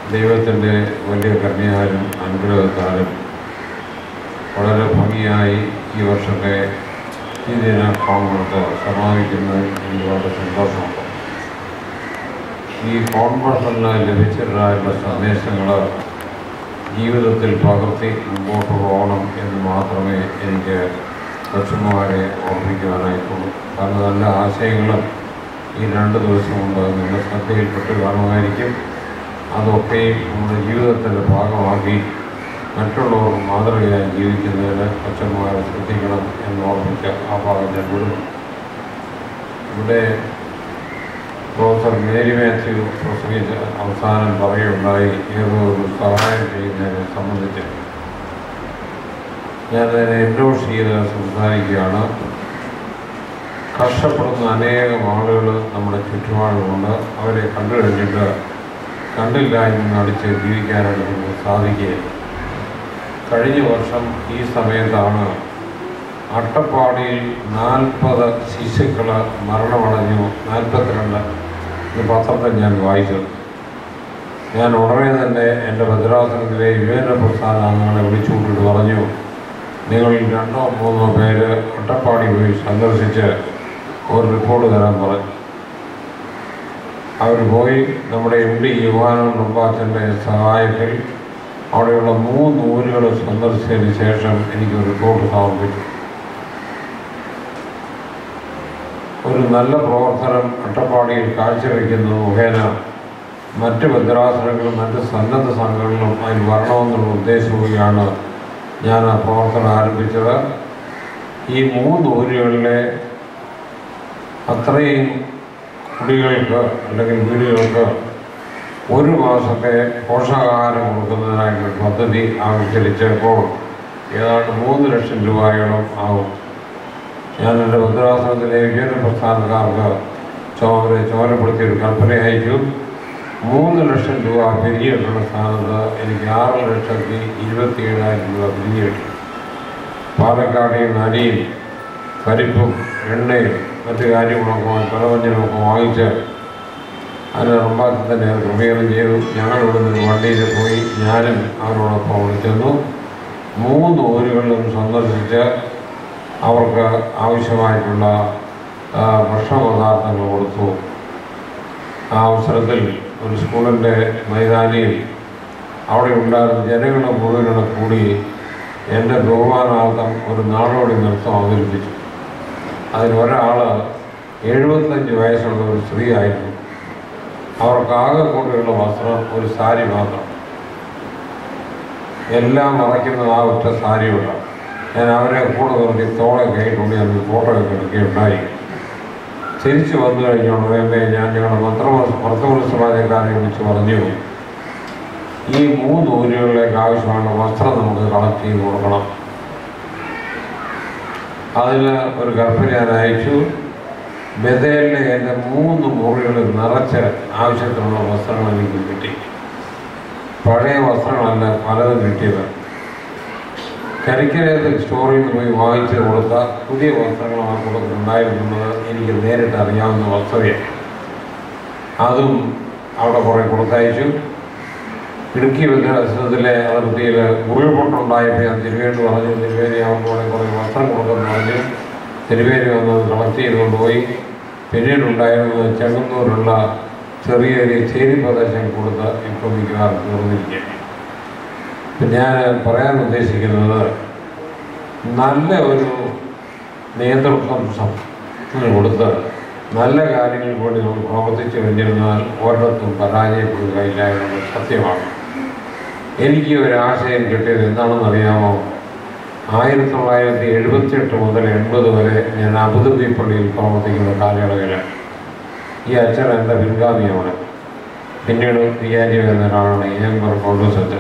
ദൈവത്തിൻ്റെ വലിയ കന്യാലും അനുഗ്രഹത്താലും വളരെ ഭംഗിയായി ഈ വർഷത്തെ ഈ ദിന കോൺഗ്രസ് സമാപിക്കുന്നതിൽ എനിക്ക് വളരെ സന്തോഷമുണ്ട് ഈ കോൺഗ്രസിന് ലഭിച്ചിട്ടുള്ള സന്ദേശങ്ങൾ ജീവിതത്തിൽ പകർത്തി മുമ്പോട്ട് പോകണം എന്ന് മാത്രമേ എനിക്ക് കൊച്ചുമാരെ ഓർമ്മിക്കുവാനായിട്ടുള്ളൂ കാരണം നല്ല ആശയങ്ങളും ഈ രണ്ട് ദിവസം കൊണ്ട് നിങ്ങളുടെ ശ്രദ്ധയിൽപ്പെട്ട് കാണുമായിരിക്കും അതൊക്കെയും നമ്മുടെ ജീവിതത്തിൻ്റെ ഭാഗമാക്കി മറ്റുള്ളവർ മാതൃകയായി ജീവിക്കുന്നതിന് കൊച്ചന്മാരെ ശ്രദ്ധിക്കണം എന്ന് ഓർമ്മിച്ച് ആ ഭാഗം ഞാൻ വിടുന്നു ഇവിടെ പ്രൊഫസർ മേരി മാത്യു പ്രസംഗിച്ച് അവസാനം പറയുകയുണ്ടായി ഏതോ ഒരു സഹായം ചെയ്യുന്നതിനെ സംബന്ധിച്ച് ഞാനതിനെ എൻഡോസ് ചെയ്ത് സംസാരിക്കുകയാണ് കഷ്ടപ്പെടുന്ന അനേകം ആളുകൾ നമ്മുടെ ചുറ്റുപാടുമുണ്ട് അവരെ കണ്ടു കഴിഞ്ഞിട്ട് കണ്ടില്ല എന്ന് നടിച്ച് ജീവിക്കാനായിട്ട് നമുക്ക് സാധിക്കുകയില്ല കഴിഞ്ഞ വർഷം ഈ സമയത്താണ് അട്ടപ്പാടിയിൽ നാൽപ്പത് ശിശുക്കൾ മരണമടഞ്ഞു നാൽപ്പത്തിരണ്ട് ഇത് പത്രത്തിൽ ഞാൻ വായിച്ചു ഞാൻ ഉടനെ തന്നെ എൻ്റെ ഭദ്രാസനത്തിലെ യുവന പ്രസ്ഥാന അംഗങ്ങളെ വിളിച്ചുകൊണ്ടിട്ട് പറഞ്ഞു നിങ്ങൾ രണ്ടോ മൂന്നോ പേര് അട്ടപ്പാടി പോയി സന്ദർശിച്ച് ഒരു റിപ്പോർട്ട് തരാൻ പറഞ്ഞു അവർ പോയി നമ്മുടെ എം ഡി യുവാനം നമ്പാച്ചൻ്റെ സഹായത്തിൽ അവിടെയുള്ള മൂന്ന് ഊരുകൾ സന്ദർശിച്ചതിന് ശേഷം എനിക്ക് റിപ്പോർട്ട് സമർപ്പിച്ചു ഒരു നല്ല പ്രവർത്തനം അട്ടപ്പാടിയിൽ കാഴ്ചവെക്കുന്നത് മുഖേന മറ്റ് ഭദ്രാസനങ്ങളും മറ്റ് സന്നദ്ധ സംഘടനകളും അതിൽ വരണമെന്നുള്ള ഉദ്ദേശവുകയാണ് ഞാൻ ആ പ്രവർത്തനം ആരംഭിച്ചത് ഈ മൂന്ന് ഊരുകളിലെ അത്രയും കുടികൾക്ക് അല്ലെങ്കിൽ വീടുകൾക്ക് ഒരു മാസത്തെ പോഷകാഹാരം കൊടുക്കുന്നതിനായിട്ടുള്ള പദ്ധതി ആവിഷ്കരിച്ചപ്പോൾ ഏതാണ്ട് മൂന്ന് ലക്ഷം രൂപയോളം ആവും ഞാൻ എൻ്റെ ഭദ്രാസനത്തിലെ വിജയന പ്രസ്ഥാനക്കാർക്ക് ചോമരെ ചോരപ്പെടുത്തി ഒരു കൽപ്പന അയച്ചു മൂന്ന് ലക്ഷം രൂപ പിരിഞ്ഞിട്ടുള്ള സ്ഥാനത്ത് എനിക്ക് ആറ് ലക്ഷത്തി ഇരുപത്തി ഏഴായിരം രൂപ പിരിഞ്ഞു കിട്ടി പാലക്കാട് അരിയും പരിപ്പും എണ്ണയും മറ്റു കാര്യങ്ങളൊക്കെ പലവഞ്ഞനമൊക്കെ വാങ്ങിച്ച് അതിന് റമ്പാത്തിൽ തന്നെ അത് ക്രമീകരണം ചെയ്തു ഞങ്ങൾ ഇവിടെ നിന്ന് വണ്ടിയിൽ പോയി ഞാനും അവരോടൊപ്പം അവിടെ ചെന്നു മൂന്ന് ഊരുകളിലും സന്ദർശിച്ച് അവർക്ക് ആവശ്യമായിട്ടുള്ള ആ, ഭക്ഷണ പദാർത്ഥങ്ങൾ കൊടുത്തു ആ അവസരത്തിൽ ഒരു സ്കൂളിൻ്റെ മൈതാനിയിൽ അവിടെ ഉണ്ടായിരുന്ന ജനങ്ങളെ മുഴുവനും കൂടി എൻ്റെ ബഹുമാനാർത്ഥം ഒരു നാടോടി നൃത്തം അവതരിപ്പിച്ചു അതിലൊരാൾ എഴുപത്തഞ്ച് വയസ്സുള്ള ഒരു സ്ത്രീ ആയിരുന്നു അവർക്ക് ആകെ കൂടിയുള്ള വസ്ത്രം ഒരു സാരി മാത്രം എല്ലാം മറയ്ക്കുന്നത് ആ ഒറ്റ സാരിയുള്ള ഞാൻ അവരെ കൂടെ നിർത്തി തോളെ കൈകൊണ്ട് ഞാൻ ഫോട്ടോ ഒക്കെ എടുക്കുകയുണ്ടായി തിരിച്ചു വന്നു കഴിഞ്ഞോണ്ട് ഉടനെ ഞാൻ ഞങ്ങളുടെ മന്ത്രമ സമാജക്കാരെ വിളിച്ച് പറഞ്ഞു ഈ മൂന്ന് ഊരുകളിലേക്ക് ആവശ്യമായ വസ്ത്രം നമുക്ക് കളക്ട് ചെയ്ത് കൊടുക്കണം അതിന് ഒരു ഗർഭിണി ഞാൻ അയച്ചു ബദേലിലെ എൻ്റെ മൂന്ന് മുറികളിൽ നിറച്ച് ആവശ്യത്തിനുള്ള വസ്ത്രങ്ങൾ എനിക്ക് കിട്ടി പഴയ വസ്ത്രങ്ങളല്ല പലതും കിട്ടിയത് കരിക്കരയിൽ സ്റ്റോറിൽ നിന്ന് പോയി വാങ്ങിച്ച് കൊടുത്ത പുതിയ വസ്ത്രങ്ങളാണ് കൊടുക്കുന്നുണ്ടായിരുന്നത് എനിക്ക് നേരിട്ട് അറിയാവുന്ന വസ്തുതയാണ് അതും അവിടെ കുറേ കൊടുത്തയച്ചു ഇടുക്കി വിദ്യാഭ്യാസത്തിലെ അതിർത്തിയിൽ ഉരുൾപൊട്ടുണ്ടായപ്പോൾ ഞാൻ തിരുവേണ്ടി പറഞ്ഞു തിരുവേരി ആകുമ്പോൾ കുറേ വസ്ത്രം കൊടുക്കുന്നു പറഞ്ഞു തിരുവേരി വന്ന് അത് കളക്ട് ചെയ്തുകൊണ്ട് പോയി പിന്നീടുണ്ടായിരുന്നത് ചെങ്ങന്നൂരുള്ള ചെറിയ ചെറിയ ചേരി പ്രദേശം കൊടുത്ത് ഇപ്പോൾ മിക്കവാറും തീർന്നിരിക്കുകയാണ് ഇപ്പം ഞാൻ പറയാൻ ഉദ്ദേശിക്കുന്നത് നല്ല ഒരു നേതൃത്വം സം- കൊടുത്ത് നല്ല കാര്യങ്ങൾക്ക് വേണ്ടി നമ്മൾ പ്രവർത്തിച്ചു കഴിഞ്ഞിരുന്നാൽ ഒരിടത്തും പരാജയപ്പെടുകയില്ല എന്നുള്ളത് സത്യമാണ് എനിക്ക് ഒരു ആശയം കിട്ടിയത് എന്താണെന്ന് അറിയാമോ ആയിരത്തി തൊള്ളായിരത്തി എഴുപത്തിയെട്ട് മുതൽ എൺപത് വരെ ഞാൻ അബുദാബി പള്ളിയിൽ പ്രവർത്തിക്കുന്ന കാലയളവിൽ ഈ അച്ഛൻ എൻ്റെ പിൻഗാമിയാണ് പിന്നീട് വികാരി എന്നൊരാളാണ് ഏമ്പർ കോൺഗ്രസ് അച്ഛൻ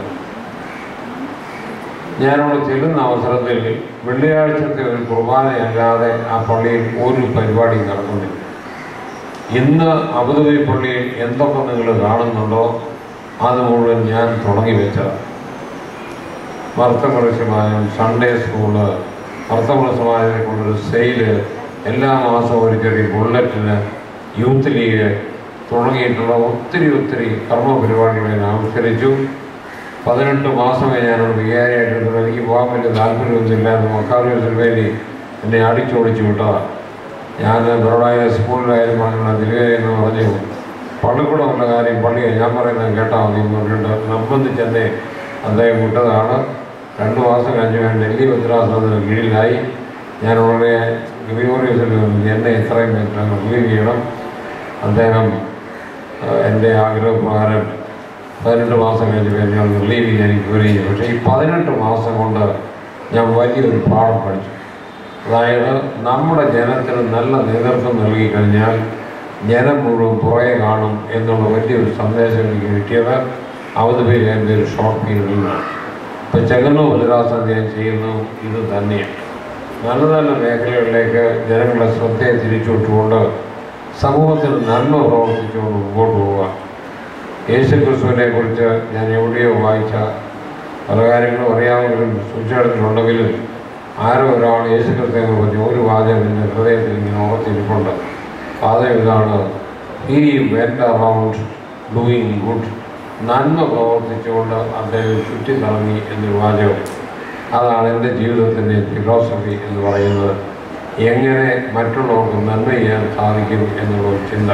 ഞാനവിടെ ചെല്ലുന്ന അവസരത്തിൽ വെള്ളിയാഴ്ചത്തെ ഒരു കുർബാനയല്ലാതെ ആ പള്ളിയിൽ ഒരു പരിപാടിയും നടക്കുന്നില്ല ഇന്ന് അബുദാബി പള്ളിയിൽ എന്തൊക്കെ നിങ്ങൾ കാണുന്നുണ്ടോ അത് മുഴുവൻ ഞാൻ തുടങ്ങി വെച്ചതാണ് ഭർത്തമൃസമായും സൺഡേ സ്കൂള് ഭർത്തമൃസമായതിനെ കൊണ്ടൊരു സെയില് എല്ലാ മാസവും ഒരു ചെറിയ ബുള്ളറ്റിന് യൂത്ത് ലീഗ് തുടങ്ങിയിട്ടുള്ള ഒത്തിരി ഒത്തിരി കർമ്മ പരിപാടികളെ ഞാൻ ആവിഷ്കരിച്ചു പതിനെട്ട് മാസമേ ഞാനൊരു വികാരിയായിട്ടുണ്ട് എനിക്ക് പോകാൻ വലിയ താല്പര്യമൊന്നുമില്ലായിരുന്നു മക്കാവിന് വേണ്ടി എന്നെ അടിച്ചോടിച്ചു വിട്ടതാണ് ഞാൻ ബറോഡായ സ്കൂളിലായാലും പറഞ്ഞ ദിലുവേ എന്ന് പറഞ്ഞു പള്ളിക്കൂടമുള്ള കാര്യം പള്ളിയെ ഞാൻ പറയുന്നത് കേട്ടാൽ മതി എന്ന് പറഞ്ഞിട്ട് നിർബന്ധിച്ച് എന്നെ അദ്ദേഹം വിട്ടതാണ് രണ്ട് മാസം കഴിഞ്ഞ് ഞാൻ ഡൽഹി ഭദ്രാസനത്തിന് കീഴിലായി ഞാൻ ഉടനെ ഗ്രിഗോറിയസിൽ എന്നെ എത്രയും പെട്ടെന്ന് റിലീവ് ചെയ്യണം അദ്ദേഹം ഏഹ്, എൻ്റെ ആഗ്രഹപ്രകാരം പതിനെട്ട് മാസം കഴിഞ്ഞ് ഞാൻ റിലീവ് ചെയ്യാൻ എനിക്ക് വരികയും പക്ഷേ ഈ പതിനെട്ട് മാസം കൊണ്ട് ഞാൻ വലിയൊരു പാഠം പഠിച്ചു അതായത് നമ്മുടെ ജനത്തിന് നല്ല നേതൃത്വം നൽകി കഴിഞ്ഞാൽ ജനം മുഴുവൻ പുറകെ കാണും എന്നുള്ള വലിയൊരു സന്ദേശം എനിക്ക് കിട്ടിയത് അവതരിപ്പിച്ച എൻ്റെ ഒരു ഷോർട്ട് പീരീഡിൽ നിന്നാണ് ഇപ്പം ചെങ്ങന്നൂർ ഭദ്രാസനം ഞാൻ ചെയ്യുന്നു ഇത് തന്നെയാണ് നല്ല നല്ല മേഖലകളിലേക്ക് ജനങ്ങളുടെ ശ്രദ്ധയെ തിരിച്ചുവിട്ടുകൊണ്ട് സമൂഹത്തിൽ നന്മ പ്രവർത്തിച്ചുകൊണ്ട് മുമ്പോട്ട് പോവുക യേശുക്രിസ്തുവിനെ കുറിച്ച് ഞാൻ എവിടെയോ വായിച്ച പല കാര്യങ്ങളും അറിയാമെങ്കിലും സൂചിച്ചിട്ടുണ്ടെങ്കിലും ആരോ ഒരാൾ യേശുക്രിസ്തുവിനെ കുറിച്ച് ഒരു വാചകം എൻ്റെ ഹൃദയത്തിൽ ഇങ്ങനെ ഉറച്ചിരിപ്പുണ്ട് വാചകം ഇതാണ് ഈ വെൻ്റ് അറൗണ്ട് ഡൂയിങ് ഗുഡ് നന്മ പ്രവർത്തിച്ചുകൊണ്ട് അദ്ദേഹം ചുറ്റിക്കറങ്ങി എന്നൊരു വാചകം അതാണ് എൻ്റെ ജീവിതത്തിൻ്റെ ഫിലോസഫി എന്ന് പറയുന്നത് എങ്ങനെ മറ്റുള്ളവർക്ക് നന്മ ചെയ്യാൻ സാധിക്കും എന്നുള്ള ഒരു ചിന്ത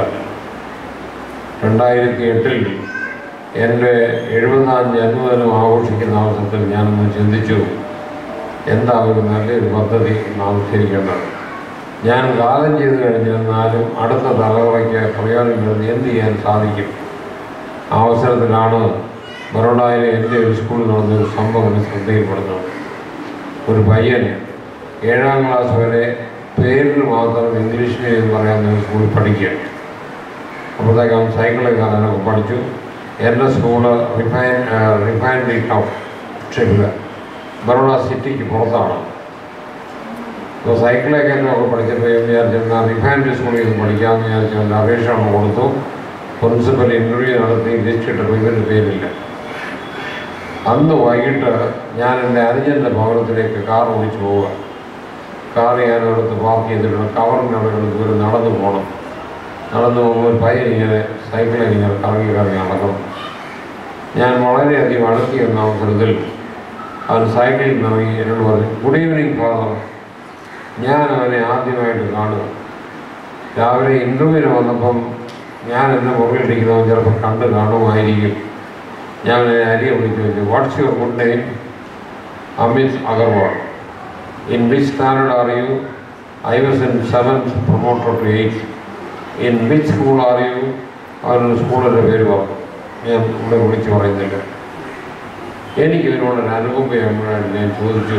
രണ്ടായിരത്തി എട്ടിൽ എൻ്റെ എഴുപതാം ജന്മദിനം ആഘോഷിക്കുന്ന അവസരത്തിൽ ഞാനൊന്ന് ചിന്തിച്ചു എന്താ ഒരു നല്ലൊരു പദ്ധതി ആവിഷ്കരിക്കേണ്ടത് ഞാൻ കാലം ചെയ്ത് കഴിഞ്ഞിരുന്നാലും അടുത്ത തലമുറയ്ക്ക് പ്രയോജനം എന്ത് ചെയ്യാൻ സാധിക്കും ആ അവസരത്തിലാണ് ബറോഡായിലെ എൻ്റെ ഒരു സ്കൂളിൽ നടന്നൊരു സംഭവം എന്നെ ശ്രദ്ധയിൽപ്പെടുന്നത് ഒരു പയ്യൻ ഏഴാം ക്ലാസ് വരെ പേരിൽ മാത്രം ഇംഗ്ലീഷ് മീഡിയം പറയാവുന്ന ഒരു സ്കൂളിൽ പഠിക്കുക അപ്പോഴത്തേക്ക് അവൻ സൈക്കിളിൽ കയറാനൊക്കെ പഠിച്ചു എൻ്റെ സ്കൂള് റിഫൈൻ റിഫൈനറി ടൗൺ ഷെബില് ബറോഡ സിറ്റിക്ക് പുറത്താണ് അപ്പോൾ സൈക്കിളിൽ കയറ്റാനൊക്കെ പഠിച്ചപ്പോൾ ഞാൻ വിചാരിച്ചിരുന്ന റിഫൈനറി സ്കൂളിൽ നിന്ന് പഠിക്കാമെന്ന് വിചാരിച്ചു എൻ്റെ അപേക്ഷ ഒന്ന് കൊടുത്തു പ്രിൻസിപ്പൽ ഇൻ്റർവ്യൂ നടത്തി ലിസ്റ്റ് ഇട്ടപ്പോൾ ഇവരുടെ പേരില്ല അന്ന് വൈകിട്ട് ഞാൻ എൻ്റെ അനുജൻ്റെ ഭവനത്തിലേക്ക് കാർ ഓടിച്ചു പോവുക കാർ ഞാൻ അവിടുത്തെ പാർക്ക് ചെയ്തിട്ടുണ്ട് കവറിൻ്റെ അവിടെ ദൂരം നടന്നു പോകണം നടന്നു പോകുമ്പോൾ ഒരു പയ്യൻ ഇങ്ങനെ സൈക്കിളിൽ ഇങ്ങനെ കറങ്ങി കറങ്ങി നടക്കണം ഞാൻ വളരെയധികം അടുത്തി എന്ന അവസരത്തിൽ അവൻ സൈക്കിളിൽ നിന്ന് ഇറങ്ങി എന്നോട് പറഞ്ഞു ഗുഡ് ഈവനിങ് ഫാദർ ഞാൻ അവനെ ആദ്യമായിട്ട് കാണുക രാവിലെ ഇൻ്റർവ്യൂവിന് വന്നപ്പം ഞാൻ എന്നെ മുറിയിലിരിക്കുന്നവൻ ചിലപ്പോൾ കണ്ട് കാണുമായിരിക്കും ഞാൻ അവനെ അരിയെ വിളിച്ചു ചോദിച്ചു what's your good name Amit Agarwal in which standard are you I was in seventh promoted to eight in which school are you അവരുടെ സ്കൂളിൻ്റെ പേര് പറഞ്ഞു ഞാൻ ഇവിടെ വിളിച്ച് പറയുന്നില്ല എനിക്ക് ഇതിനോടൊരു അനുകമ്പയാകുമ്പോഴാണ് ഞാൻ ചോദിച്ചു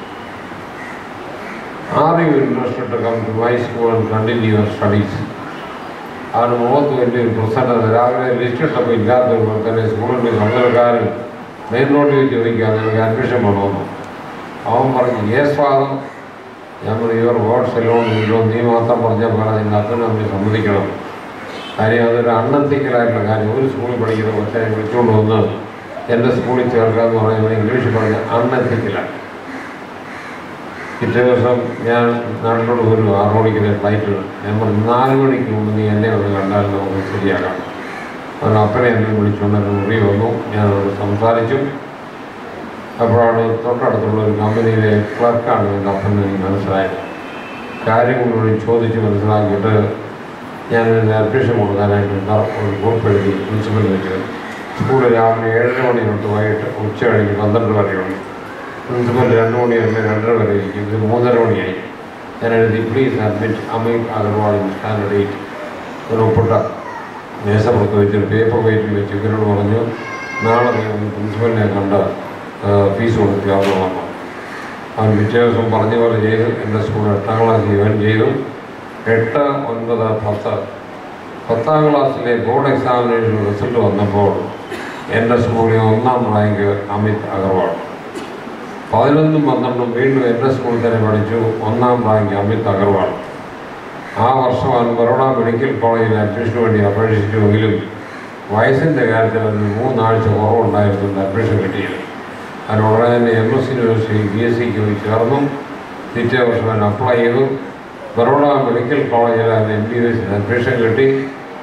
are you interested to come to my school and continue your studies അവന് മുഖത്ത് വലിയൊരു പ്രസന്നത രാവിലെ ലിസ്റ്റ് ഇട്ടപ്പോൾ ഇല്ലാത്തത് പോലെ തന്നെ സ്കൂളിൻ്റെ ചുമതലക്കാരൻ മെയിൻ റോഡിൽ വെച്ച് ചോദിക്കാതെ എനിക്ക് അഡ്മിഷൻ വേണമെന്ന് അവൻ പറഞ്ഞു യേസ് ഫാദർ ഞാൻ പറഞ്ഞു ഇവർ വേർഡ്സ് എല്ലാം ഇല്ലോ നീ മാത്രം പറഞ്ഞാൽ പോലെ നിൻ്റെ അച്ഛനും അമ്മയെ സമ്മതിക്കണം കാര്യം അതൊരു അണ്ണത്തിക്കലായിട്ടുള്ള കാര്യം ഒരു സ്കൂളിൽ പഠിക്കുന്ന കൊച്ചനെ വിളിച്ചുകൊണ്ട് വന്ന് എൻ്റെ സ്കൂളിൽ ചേർക്കുക എന്ന് പറയുന്നത് ഇംഗ്ലീഷിൽ പറഞ്ഞ അണ്ണത്തിക്കലാണ് പിറ്റേ ദിവസം ഞാൻ നാട്ടിലോട്ട് ഒരു ആറ് മണിക്ക് ഫ്ലൈറ്റ് ഞാൻ പറഞ്ഞു നാല് മണിക്ക് മുമ്പ് നീ എന്നെ ഒന്ന് കണ്ടാൽ നമുക്ക് ശരിയാക്കാം അവൻ അപ്പനെ എന്നെ വിളിച്ചുകൊണ്ട് എൻ്റെ മുറി വന്നു ഞാൻ അവരോട് സംസാരിച്ചു അപ്പോഴാണ് തൊട്ടടുത്തുള്ള ഒരു കമ്പനിയിലെ ക്ലർക്കാണ് എൻ്റെ അപ്പൻ എനിക്ക് മനസ്സിലായത് കാര്യങ്ങളോട് ചോദിച്ച് മനസ്സിലാക്കിയിട്ട് ഞാൻ എൻ്റെ അഡ്മിഷൻ കൊടുക്കാനായിട്ട് ക- ഒരു കുറിപ്പ് എഴുതി പ്രിൻസിപ്പൽ വെച്ച് സ്കൂൾ രാവിലെ ഏഴര മണി തൊട്ട് വൈകിട്ട് ഉച്ച കഴിഞ്ഞ് പന്ത്രണ്ട് വരെയുണ്ട് പ്രിൻസിപ്പൽ രണ്ട് മണി വരെ രണ്ടര വരെ ഇരിക്കും ഇത് മൂന്നര മണിയായി ഞാൻ എഴുതി please admit Amit Agarwal in standard eight ഒരു ഒപ്പിട്ട മേശപ്പുറത്ത് വെച്ചൊരു പേപ്പർ വെയിറ്റിൽ വെച്ച് ഇവരോട് പറഞ്ഞു നാളെ നീ ഒന്ന് പ്രിൻസിപ്പലിനെ കണ്ട് ഫീസ് കൊടുത്ത് അവിടെ വന്നു അവൻ പിറ്റേ ദിവസം പറഞ്ഞ പോലെ ചെയ്തു എൻ്റെ സ്കൂൾ എട്ടാം ക്ലാസ് ജോയിൻ ചെയ്തു എട്ട് ഒൻപത് പത്ത് പത്താം ക്ലാസ്സിലെ ബോർഡ് എക്സാമിനേഷൻ റിസൾട്ട് വന്നപ്പോൾ എൻ്റെ സ്കൂളിൽ ഒന്നാം റാങ്ക് അമിത് അഗർവാൾ പതിനൊന്നും പന്ത്രണ്ടും വീണ്ടും എൻ്റെ സ്കൂളിൽ തന്നെ പഠിച്ചു ഒന്നാം റാങ്ക് അമിത് അഗർവാൾ ആ വർഷം അവൻ ബറോഡ മെഡിക്കൽ കോളേജിൽ അഡ്മിഷന് വേണ്ടി അപേക്ഷിച്ചുവെങ്കിലും വയസ്സിൻ്റെ കാര്യത്തിൽ അതിന് മൂന്നാഴ്ച കുറവുണ്ടായിരുന്നു അഡ്മിഷൻ കിട്ടിയത് അതിന് ഉടനെ തന്നെ M S university B S സിക്ക് പോയി ചേർന്നു പിറ്റേ വർഷം അവൻ അപ്ലൈ ചെയ്തു ബറോഡ മെഡിക്കൽ കോളേജിൽ അവൻ എം ബി ബി എസിന് അഡ്മിഷൻ കിട്ടി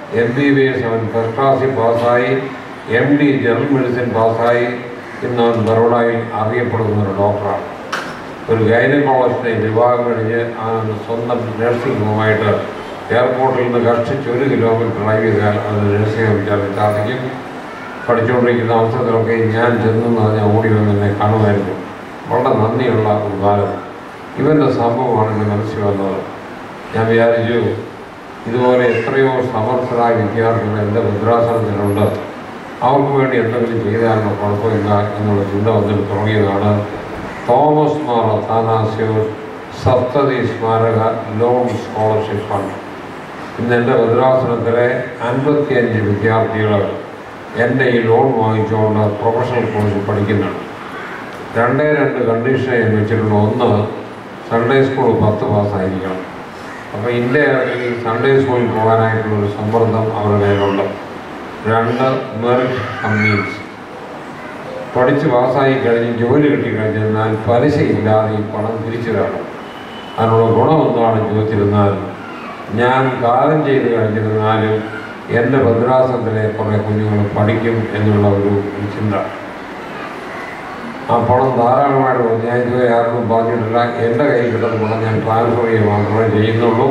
എം ബി ബി എസ് അവൻ ഫസ്റ്റ് ക്ലാസ്സിൽ പാസ്സായി എം ഡി ജനറൽ മെഡിസിൻ പാസ്സായി ഇന്ന് അവൻ ബറോഡയിൽ അറിയപ്പെടുന്ന ഒരു ഡോക്ടറാണ് ഒരു ഗൈനക്കോളജിനെ വിവാഹം കഴിഞ്ഞ് ആ സ്വന്തം നഴ്സിംഗ് ഹോമായിട്ട് എയർപോർട്ടിൽ നിന്ന് കഷ്ടിച്ച് ഒരു കിലോമീറ്റർ ഡ്രൈവ് ചെയ്താൽ അത് നഴ്സിംഗ് ഹോം വിചാരിച്ച് സാധിക്കും പഠിച്ചുകൊണ്ടിരിക്കുന്ന അവസരത്തിലൊക്കെ ഞാൻ ചെന്നു പറഞ്ഞ ഓടി വന്ന് എന്നെ കാണുമായിരുന്നു വളരെ നന്ദിയുള്ള ഒരു കാലം ഇവൻ്റെ സംഭവമാണ് എൻ്റെ മനസ്സിൽ വന്നത് ഞാൻ വിചാരിച്ചു ഇതുപോലെ എത്രയോ സമർത്ഥരായ വിദ്യാർത്ഥികൾ എൻ്റെ ഭദ്രാസനത്തിലുണ്ട് അവർക്ക് വേണ്ടി എന്തെങ്കിലും ചെയ്താലുള്ള കുഴപ്പമില്ല എന്നുള്ള ചിന്ത വന്നിട്ട് തുടങ്ങിയതാണ് തോമസ് മാർ അത്താനാസ്യൂർ സപ്തതി സ്മാരക ലോൺ സ്കോളർഷിപ്പ് ഫണ്ട് ഇന്ന് എൻ്റെ ഭദ്രാസനത്തിലെ അൻപത്തിയഞ്ച് വിദ്യാർത്ഥികൾ എൻ്റെ ഈ ലോൺ വാങ്ങിച്ചുകൊണ്ട് പ്രൊഫഷണൽ കോഴ്സ് പഠിക്കുന്നുണ്ട് രണ്ടേ രണ്ട് കണ്ടീഷനെ ഞാൻ വെച്ചിട്ടുണ്ട് ഒന്ന് സൺഡേ സ്കൂൾ പത്ത് പാസ്സായിരിക്കണം അപ്പോൾ ഇന്ത്യ ഈ സൺഡേ സ്കൂളിൽ പോകാനായിട്ടുള്ള ഒരു സമ്മർദ്ദം അവരുടെ മേലുണ്ട് രണ്ട് മെറിറ്റ് കമ്മീൻസ് പഠിച്ച് പാസ്സായി കഴിഞ്ഞ് ജോലി കിട്ടിക്കഴിഞ്ഞാൽ പലിശയില്ലാതെ ഈ പണം തിരിച്ചു തരണം അതിനുള്ള ഗുണം എന്താണ് ചോദിച്ചിരുന്നാൽ ഞാൻ കാലം ചെയ്ത് കഴിഞ്ഞിരുന്നാലും എൻ്റെ ഭദ്രാസനത്തിലെ കുറേ കുഞ്ഞുങ്ങൾ പഠിക്കും എന്നുള്ള ഒരു ഒരു ചിന്ത ആ പണം ധാരാളമായിട്ട് കൊടുത്തു. ഞാൻ ഇതുവരെ ആർക്കും പറഞ്ഞിട്ടില്ല എൻ്റെ കയ്യിൽ കിട്ടുന്ന പണം ഞാൻ ട്രാൻസ്ഫർ ചെയ്യുക മാത്രമേ ചെയ്യുന്നുള്ളൂ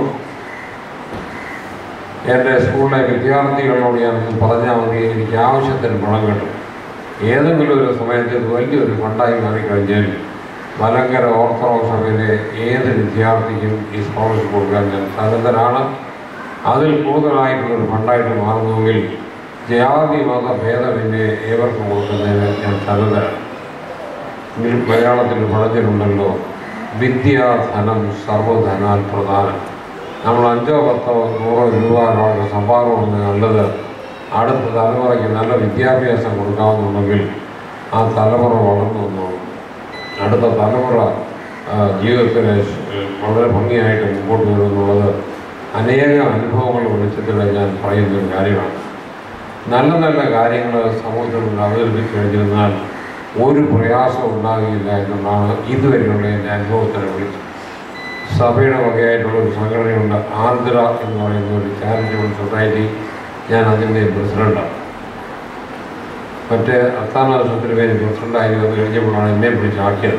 എൻ്റെ സ്കൂളിലെ വിദ്യാർത്ഥികളോട് ഞാൻ പറഞ്ഞാൽ മതി എനിക്ക് ആവശ്യത്തിന് പണം കിട്ടും ഏതെങ്കിലും ഒരു സമയത്ത് ഇത് വലിയൊരു ഫണ്ടായി മാറിക്കഴിഞ്ഞാൽ മലങ്കര ഓർത്തഡോക്സ് സഭയിലെ ഏത് വിദ്യാർത്ഥിക്കും ഈ സ്കോളർഷിപ്പ് കൊടുക്കാൻ ഞാൻ സന്നദ്ധനാണ് അതിൽ കൂടുതലായിട്ടുള്ളൊരു ഫണ്ടായിട്ട് മാറുന്നുവെങ്കിൽ ജാതി മത ഭേദമന്യേ ഏവർക്കും കൊടുക്കുന്നതിന് ഞാൻ സന്നദ്ധനാണ് ഇംഗ്ലീഷ് മലയാളത്തിൽ പറഞ്ഞിട്ടുണ്ടല്ലോ വിദ്യാധനം സർവധനാൽ പ്രധാനം നമ്മൾ അഞ്ചോ പത്തോ നൂറോ രൂപ ഒരാൾക്ക് സംഭാവന നല്ലത് അടുത്ത തലമുറയ്ക്ക് നല്ല വിദ്യാഭ്യാസം കൊടുക്കാവുന്നുണ്ടെങ്കിൽ ആ തലമുറ വളർന്നു വന്നോളും അടുത്ത തലമുറ ആ, ജീവിതത്തിന് ശ്- വളരെ ഭംഗിയായിട്ട് മുമ്പോട്ട് വരുമെന്നുള്ളത് അനേകം അനുഭവങ്ങൾ വെളിച്ചത്തിൽ ഞാൻ പറയുന്ന ഒരു കാര്യമാണ് നല്ല നല്ല കാര്യങ്ങൾ സമൂഹത്തിൽ അവതരിപ്പിച്ചു കഴിഞ്ഞിരുന്നാൽ ഒരു പ്രയാസവും ഉണ്ടാകുകയില്ല എന്നുള്ളതാണ് ഇതുവരെയുള്ള എൻ്റെ അനുഭവത്തിനെ വിളിച്ചത് സഭയുടെ വകയായിട്ടുള്ള ഒരു സംഘടനയുണ്ട് ആർദ്ര എന്ന് പറയുന്ന ഒരു ചാരിറ്റബിൾ സൊസൈറ്റി ഞാൻ അതിൻ്റെ പ്രസിഡൻ്റാണ് മറ്റേ അത്താന വർഷത്തിന് പേര് പ്രസിഡൻ്റായി വന്ന് കഴിഞ്ഞപ്പോഴാണ് എന്നെ പിടിച്ചാക്കിയത്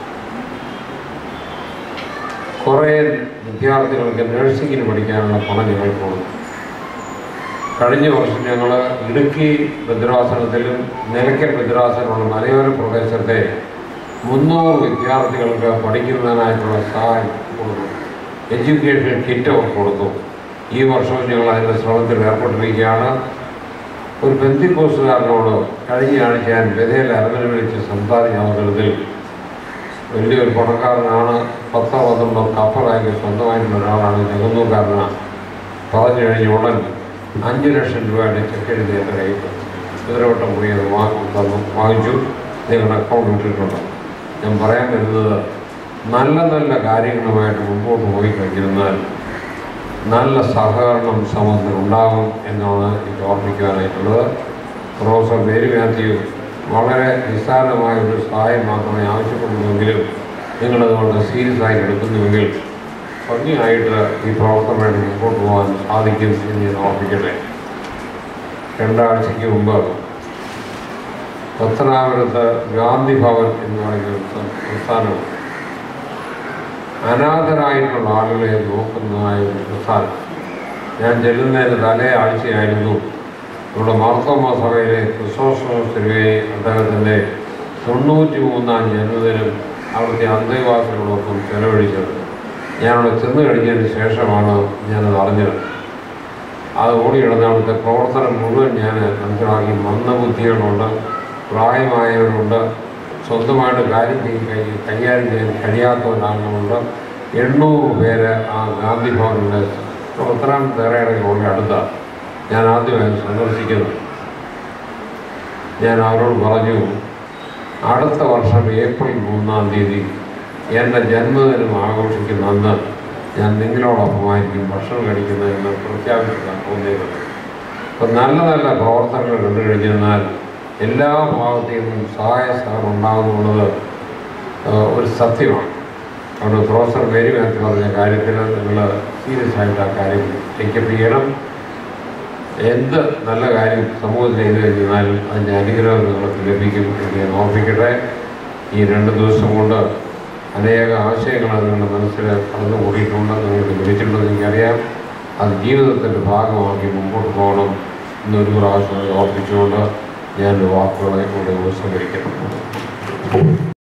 കുറേ വിദ്യാർത്ഥികൾക്ക് നഴ്സിങ്ങിന് പഠിക്കാനുള്ള പണം ഞങ്ങൾ കൊടുത്തു കഴിഞ്ഞ വർഷം ഞങ്ങൾ ഇടുക്കി ഭദ്രാസനത്തിലും നിലയ്ക്കൽ ഭദ്രാസനമുള്ള മലയോര പ്രദേശത്തെ മുന്നൂറ് വിദ്യാർത്ഥികൾക്ക് പഠിക്കുന്നതിനായിട്ടുള്ള സഹായം കൊടുത്തു എഡ്യൂക്കേഷൻ കിറ്റ് അവർക്ക് കൊടുത്തു ഈ വർഷവും ഞങ്ങൾ അതിൻ്റെ ശ്രമത്തിൽ ഏർപ്പെട്ടിരിക്കുകയാണ് ഒരു ബന്ധിക്കോസുകാരനോട് കഴിഞ്ഞ ആഴ്ച ഞാൻ ബഥേൽ അരമന വിളിച്ച് സംസാരിച്ച അവസരത്തിൽ വലിയൊരു പണക്കാരനാണ് പത്തോ പന്ത്രണ്ടോ കപ്പലാക്കി സ്വന്തമായിട്ടുള്ള ഒരാളാണ് നെകുന്നൂക്കാരനാണ് പറഞ്ഞു കഴിഞ്ഞ ഉടൻ അഞ്ച് ലക്ഷം രൂപയുടെ ചെക്ക് എഴുതി എൻ്റെ കയ്യിൽ കുതിരവട്ടം പോയി അത് വാങ്ങി തന്നു വാങ്ങിച്ചു നിങ്ങളുടെ അക്കൗണ്ട് ഇട്ടിട്ടുണ്ട് ഞാൻ പറയാൻ വരുന്നത് നല്ല നല്ല കാര്യങ്ങളുമായിട്ട് മുമ്പോട്ട് പോയി കഴിഞ്ഞിരുന്നാൽ നല്ല സഹകരണം സമൂഹത്തിൽ ഉണ്ടാകും എന്നാണ് എനിക്ക് ഓർമ്മിക്കുവാനായിട്ടുള്ളത് പ്രൊഫസർ മേരി മാത്യു വളരെ നിസ്സാരമായ ഒരു സഹായം മാത്രമേ ആവശ്യപ്പെടുന്നുവെങ്കിലും നിങ്ങളതുകൊണ്ട് സീരിയസ് ആയി എടുക്കുന്നുവെങ്കിൽ ഭംഗിയായിട്ട് ഈ പ്രവർത്തനമായിട്ട് മുമ്പോട്ട് പോകാൻ സാധിക്കും എന്ന് ഞാൻ ഓർമ്മിക്കട്ടെ രണ്ടാഴ്ചയ്ക്ക് മുമ്പ് പത്തനാപുരത്ത് ഗാന്ധി ഭവൻ എന്ന് പറയുന്ന ഒരു സ്ഥ- പ്രസ്ഥാനം അനാഥരായിട്ടുള്ള ആളുകളെ നോക്കുന്നതായ ഒരു പ്രസ്ഥാനം ഞാൻ ചെല്ലുന്നതിന് തലേ ആഴ്ചയായിരുന്നു ഇവിടെ മാർത്തോമ സഭയിലെ ക്രിസോസ്റ്റോസ് തിരുവേ അദ്ദേഹത്തിൻ്റെ തൊണ്ണൂറ്റി മൂന്നാം ജന്മദിനം അവിടുത്തെ അന്തേവാസികളോടൊപ്പം ചെലവഴിച്ചത് ഞാനവിടെ ചെന്ന് കഴിഞ്ഞതിന് ശേഷമാണ് ഞാനത് അറിഞ്ഞത് അത് ഓടിയിടുന്ന അവിടുത്തെ പ്രവർത്തനം മുഴുവൻ ഞാൻ മനസ്സിലാക്കി മന്ദബുദ്ധികളുണ്ട് പ്രായമായവരുണ്ട് സ്വന്തമായിട്ട് കാര്യം ചെയ്ത് കൈ- കൈകാര്യം ചെയ്യാൻ കഴിയാത്തവരാളുകളുണ്ട് എണ്ണൂറ് പേര് ആ ഗാന്ധി ഭവനിലെ പ്രവർത്തനം തേറയുടെ കൂടെ അടുത്ത ഞാൻ ആദ്യമായി സന്ദർശിക്കുന്നത് ഞാൻ അവരോട് പറഞ്ഞു അടുത്ത വർഷം ഏപ്രിൽ മൂന്നാം തീയതി എൻ്റെ ജന്മദിനം ആഘോഷിക്കുന്ന അന്ന് ഞാൻ നിങ്ങളോടൊപ്പമായിരിക്കും ഭക്ഷണം കഴിക്കുന്നതെന്ന് പ്രഖ്യാപിക്കാൻ തോന്നിയത് അപ്പം നല്ല നല്ല പ്രവർത്തനങ്ങൾ കണ്ടു കഴിഞ്ഞാൽ എല്ലാ ഭാഗത്തു നിന്നും സഹായ സഹകരണം ഉണ്ടാകുന്നുള്ളത് ഏഹ്, ഒരു സത്യമാണ് അതുകൊണ്ട് പ്രൊഫസർ മേരി മാത്യു പറഞ്ഞ കാര്യത്തിൽ നിങ്ങൾ സീരിയസ് ആയിട്ട് ആ കാര്യം ടേക്കപ്പ് ചെയ്യണം എന്ത് നല്ല കാര്യം സമൂഹത്തിൽ ചെയ്തു കഴിഞ്ഞാലും അതിൻ്റെ അനുഗ്രഹം നിങ്ങൾക്ക് ലഭിക്കും എന്ന് ഞാൻ ഓർമ്മിക്കട്ടെ ഈ രണ്ട് ദിവസം കൊണ്ട് അനേക ആശയങ്ങൾ നിങ്ങളുടെ മനസ്സിൽ കടന്നു കൂടിയിട്ടുണ്ട് നിങ്ങൾക്ക് ലഭിച്ചിട്ടുണ്ടെന്ന് എനിക്കറിയാം അത് ജീവിതത്തിൻ്റെ ഭാഗമാക്കി മുമ്പോട്ട് പോകണം എന്നൊരു പ്രാവശ്യം ഓർപ്പിച്ചുകൊണ്ട് ഞാൻ വാക്കുകളെ ഇവിടെ ഉപസംഹരിക്കുന്നു